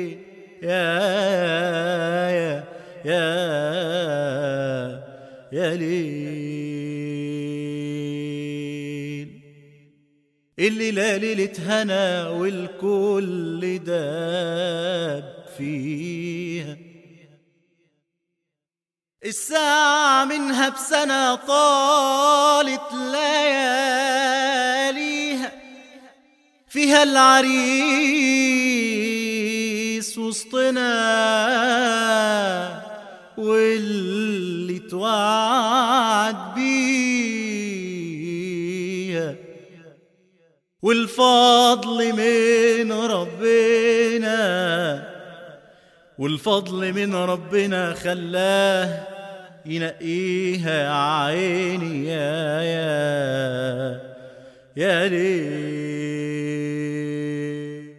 يا يا يا يا ليل الليلة ليلة هنا والكل داب فيها الساعة منها بسنة طالت لياليها فيها العريس وسطنا واللي توعد بيها والفضل من ربنا والفضل من ربنا خلاه ينقيها عيني يا يا يا ليل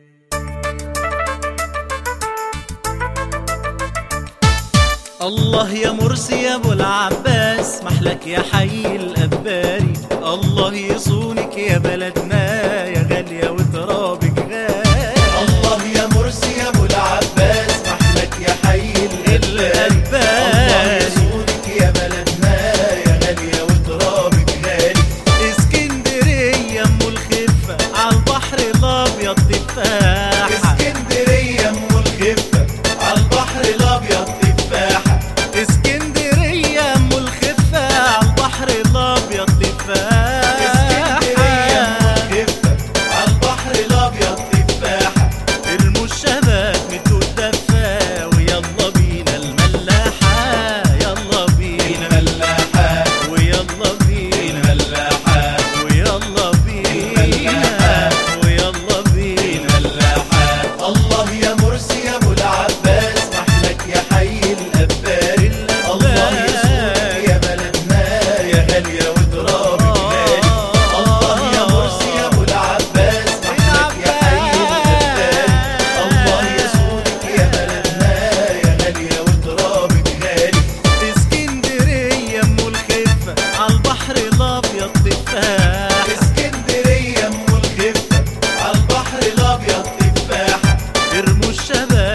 الله يا مرسي يا ابو العباس محلك يا حي الاباري الله يصونك يا بلدنا يا غاليه وترابك غالي الله يا مرسي يا ابو العباس محلك يا حي الاباري الله يسودك يا بلدنا يا غاليه وترابك غالي اسكندريه ام الخفه عالبحر الابيض تفاحه اسكندريه ام الخفه عالبحر الابيض تفاحه اسكندريه ام الخفه عالبحر الابيض اسكندريه ام تفاحه الخفه عالبحر الابيض تفاحه ارموا الشباب مدوا الدفا ويلا بينا الملاحه يلا بينا الملاحه ويلا بينا الملاحه ويلا بينا ويلا بينا الملاحه الله يا مرسي يا ابو العباس محلك يا حي الاباري الله يسودك يا بلدنا يا غاليه وترابك غالي الله يا مرسي يا ابو العباس محلك يا حي الاباري الله يسودك يا بلدنا يا غاليه وترابك غالي اسكندرية ام الخفة عالبحر الابيض تفاح اسكندريه ام الخفه عالبحر الابيض تفاحه ارموا الشباب